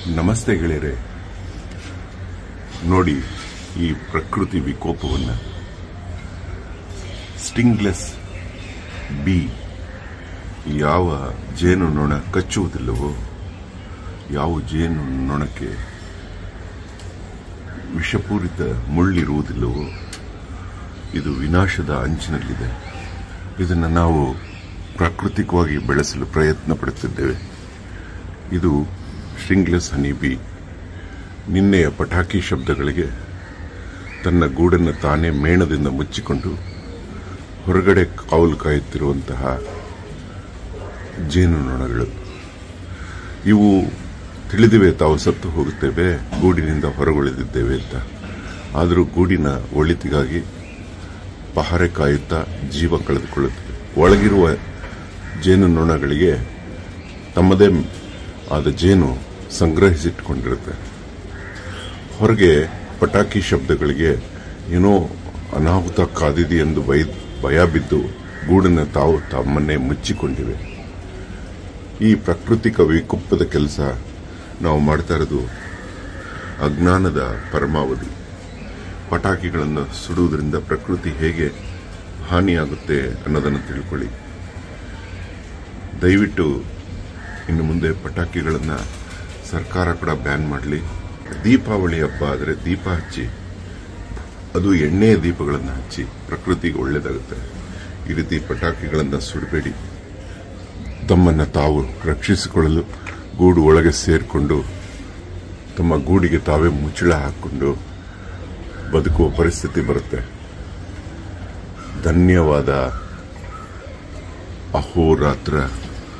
ನಮಸ್ತೆ ಗೆಳೆಯರೆ ನೋಡಿ ಈ ಪ್ರಕೃತಿ ವಿಕೋಪವನ್ನು ಸ್ಟಿಂಗ್ಲೆಸ್ ಬಿ ಯಾವ ಜೇನು ನೊಣ ಕಚ್ಚುವುದಿಲ್ಲವೋ ಯಾವ ಜೇನು ನೊಣಕ್ಕೆ ವಿಷಪೂರಿತ ಮುಳ್ಳಿರುವುದಿಲ್ಲವೋ ಇದು ವಿನಾಶದ ಅಂಚಿನಲ್ಲಿದೆ ಇದನ್ನು ನಾವು ಪ್ರಾಕೃತಿಕವಾಗಿ ಬೆಳೆಸಲು ಪ್ರಯತ್ನ ಪಡುತ್ತಿದ್ದೇವೆ ಇದು ಸ್ಟ್ರಿಂಗ್ಲೆಸ್ ಹನಿ ಬಿ ನಿನ್ನೆಯ ಪಟಾಕಿ ಶಬ್ದಗಳಿಗೆ ತನ್ನ ಗೂಡನ್ನು ತಾನೇ ಮೇಣದಿಂದ ಮುಚ್ಚಿಕೊಂಡು ಹೊರಗಡೆ ಕಾವಲು ಕಾಯುತ್ತಿರುವಂತಹ ಜೇನು ನೊಣಗಳು ಇವು ತಿಳಿದಿವೆ ತಾವು ಸತ್ತು ಹೋಗುತ್ತೇವೆ ಗೂಡಿನಿಂದ ಹೊರಗುಳಿದಿದ್ದೇವೆ ಅಂತ ಆದರೂ ಗೂಡಿನ ಒಳಿತಿಗಾಗಿ ಪಹರೆ ಕಾಯುತ್ತಾ ಜೀವ ಕಳೆದುಕೊಳ್ಳುತ್ತವೆ ಒಳಗಿರುವ ಜೇನು ನೊಣಗಳಿಗೆ ತಮ್ಮದೇ ಆದ ಜೇನು ಸಂಗ್ರಹಿಸಿಟ್ಟುಕೊಂಡಿರುತ್ತೆ ಹೊರಗೆ ಪಟಾಕಿ ಶಬ್ದಗಳಿಗೆ ಏನೋ ಅನಾಹುತ ಕಾದಿದೆ ಎಂದು ಭಯ ಭಯ ಬಿದ್ದು ಗೂಡನ್ನು ತಾವು ತಮ್ಮನ್ನೇ ಮುಚ್ಚಿಕೊಂಡಿವೆ ಈ ಪ್ರಾಕೃತಿಕ ವಿಕೋಪದ ಕೆಲಸ ನಾವು ಮಾಡ್ತಾ ಇರೋದು ಅಜ್ಞಾನದ ಪರಮಾವಧಿ ಪಟಾಕಿಗಳನ್ನು ಸುಡುವುದರಿಂದ ಪ್ರಕೃತಿ ಹೇಗೆ ಹಾನಿಯಾಗುತ್ತೆ ಅನ್ನೋದನ್ನು ತಿಳ್ಕೊಳ್ಳಿ ದಯವಿಟ್ಟು ಇನ್ನು ಮುಂದೆ ಪಟಾಕಿಗಳನ್ನು ಸರ್ಕಾರ ಕೂಡ ಬ್ಯಾನ್ ಮಾಡಲಿ ದೀಪಾವಳಿ ಹಬ್ಬ ಆದರೆ ದೀಪ ಹಚ್ಚಿ ಅದು ಎಣ್ಣೆಯ ದೀಪಗಳನ್ನು ಹಚ್ಚಿ ಪ್ರಕೃತಿಗೆ ಒಳ್ಳೆಯದಾಗುತ್ತೆ ಈ ರೀತಿ ಪಟಾಕಿಗಳನ್ನು ಸುಡಬೇಡಿ ತಮ್ಮನ್ನು ತಾವು ರಕ್ಷಿಸಿಕೊಳ್ಳಲು ಗೂಡು ಒಳಗೆ ಸೇರಿಕೊಂಡು ತಮ್ಮ ಗೂಡಿಗೆ ತಾವೇ ಮುಚ್ಚಳ ಹಾಕಿಕೊಂಡು ಬದುಕುವ ಪರಿಸ್ಥಿತಿ ಬರುತ್ತೆ ಧನ್ಯವಾದ ಅಹೋರಾತ್ರ